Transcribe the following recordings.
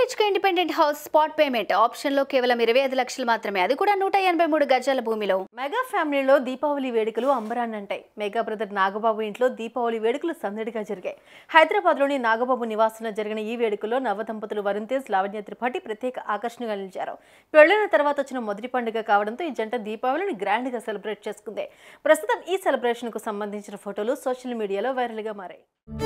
BHK independent house spot payment ఆప్షన్లో కేవలం ఇరవై ఐదు లక్షలు మాత్రమే అది కూడా నూట ఎనభై మూడు గజాల భూమిలో మెగా ఫ్యామిలీలో దీపావళి వేడుకలు అంబరాన్నంటాయి మెగా బ్రదర్ నాగబాబు ఇంట్లో దీపావళి వేడుకలు సందడిగా జరిగాయి హైదరాబాద్లోని నాగబాబు నివాసంలో జరిగిన ఈ వేడుకల్లో నవదంపతులు వరుణ్ తేజ్ లావణ్య త్రిపాఠి ప్రత్యేక ఆకర్షణగా నిలిచారు పెళ్లైన తర్వాత వచ్చిన మొదటి పండుగ కావడంతో ఈ జంట దీపావళిని గ్రాండ్ గా సెలబ్రేట్ చేసుకుంది ప్రస్తుతం ఈ సెలబ్రేషన్ కు సంబంధించిన ఫోటోలు సోషల్ మీడియాలో వైరల్ గా మారాయి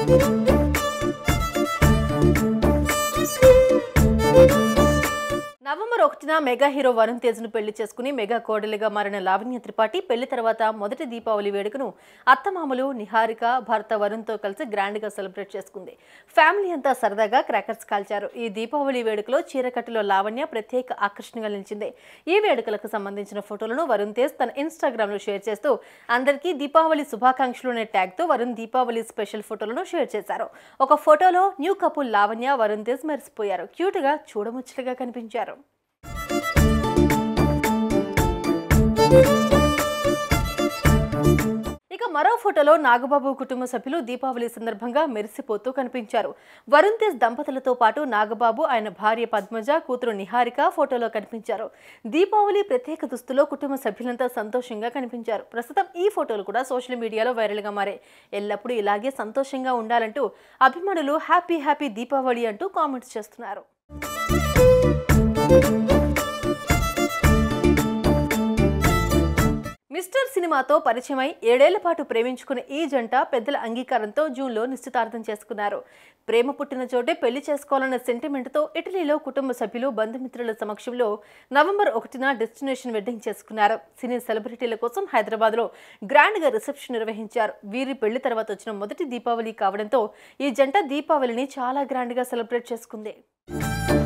నవంబర్ ఒకటిన మెగా హీరో వరుణ్ తేజ్ ను పెళ్లి చేసుకుని మెగా కోడలిగా మారిన లావణ్య త్రిపాఠి పెళ్లి తర్వాత మొదటి దీపావళి వేడుకను అత్తమామలు నిహారిక భర్త వరుణ్ తో కలిసి గ్రాండ్ గా సెలబ్రేట్ చేసుకుంది ఫ్యామిలీ అంతా సరదాగా క్రాకర్స్ కాల్చారు ఈ దీపావళి వేడుకలో చీరకట్టులో లావణ్య ప్రత్యేక ఆకర్షణగా నిలిచింది ఈ వేడుకలకు సంబంధించిన ఫోటోలను వరుణ్ తేజ్ తన ఇన్స్టాగ్రామ్ లో షేర్ చేస్తూ అందరికీ దీపావళి శుభాకాంక్షలు అనే ట్యాగ్ తో వరుణ్ దీపావళి స్పెషల్ ఫోటోలను షేర్ చేశారు ఒక ఫోటోలో న్యూ కపుల్ లావణ్య వరుణ్ తేజ్ మెరిసిపోయారు క్యూట్ గా చూడముచ్చటగా కనిపించారు ఇక మరో ఫోటోలో నాగబాబు కుటుంబ సభ్యులు దీపావళి సందర్భంగా మెరిసిపోతూ కనిపించారు వరుణ్ తేజ్ దంపతులతో పాటు నాగబాబు ఆయన భార్య పద్మజ కూతురు నిహారిక ఫోటోలో కనిపించారు దీపావళి ప్రత్యేక దుస్తులో కుటుంబ సభ్యులంతా సంతోషంగా కనిపించారు ప్రస్తుతం ఈ ఫోటోలు కూడా సోషల్ మీడియాలో వైరల్గా మారాయి ఎల్లప్పుడూ ఇలాగే సంతోషంగా ఉండాలంటూ అభిమానులు హ్యాపీ హ్యాపీ దీపావళి అంటూ కామెంట్స్ చేస్తున్నారు మిస్టర్ సినిమాతో పరిచయమై ఏడేళ్ల పాటు ప్రేమించుకున్న ఈ జంట పెద్దల అంగీకారంతో జూన్లో నిశ్చితార్థం చేసుకున్నారు ప్రేమ పుట్టిన చోటే పెళ్లి చేసుకోవాలన్న సెంటిమెంట్తో ఇటలీలో కుటుంబ సభ్యులు బంధుమిత్రుల సమక్షంలో నవంబర్ ఒకటిన డెస్టినేషన్ వెడ్డింగ్ చేసుకున్నారు సినీ సెలబ్రిటీల కోసం హైదరాబాద్లో గ్రాండ్గా రిసెప్షన్ నిర్వహించారు వీరి పెళ్లి తర్వాత వచ్చిన మొదటి దీపావళి కావడంతో ఈ జంట దీపావళిని చాలా గ్రాండ్గా సెలబ్రేట్ చేసుకుంది